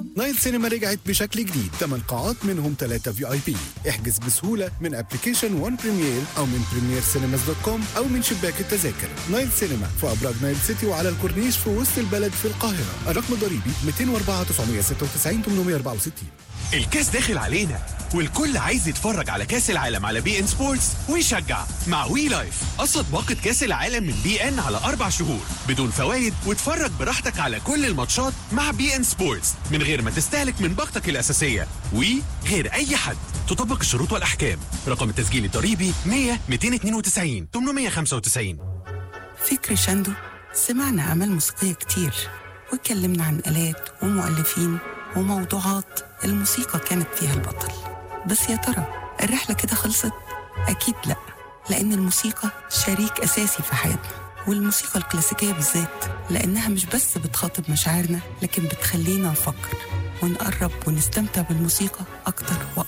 نايل سينما رجعت بشكل جديد 8 قاعات منهم 3 في اي بي احجز بسهولة من ابلكيشن وان بريمير او من بريمير سينماز دوت كوم او من شباك التذاكر نايل سينما في ابراج نايل سيتي وعلى الكورنيش في وسط البلد في القاهرة الرقم الضريبي 204 996 864 الكاس داخل علينا والكل عايز يتفرج على كاس العالم على بي ان سبورتس ويشجع مع وي لايف قصة باقة كاس العالم من بي ان على اربع شهور بدون فوائد واتفرج براحتك على كل الماتشات مع بي ان سبورتس من غير ما تستهلك من باقتك الاساسية وي غير اي حد تطبق الشروط والاحكام رقم التسجيل الضريبي 100 292 895 في كريشاندو سمعنا أعمال موسيقية كتير واتكلمنا عن آلات ومؤلفين وموضوعات الموسيقى كانت فيها البطل بس يا ترى الرحلة كده خلصت؟ أكيد لأ لأن الموسيقى شريك أساسي في حياتنا والموسيقى الكلاسيكية بالذات لأنها مش بس بتخاطب مشاعرنا لكن بتخلينا نفكر ونقرب ونستمتع بالموسيقى أكتر وأكتر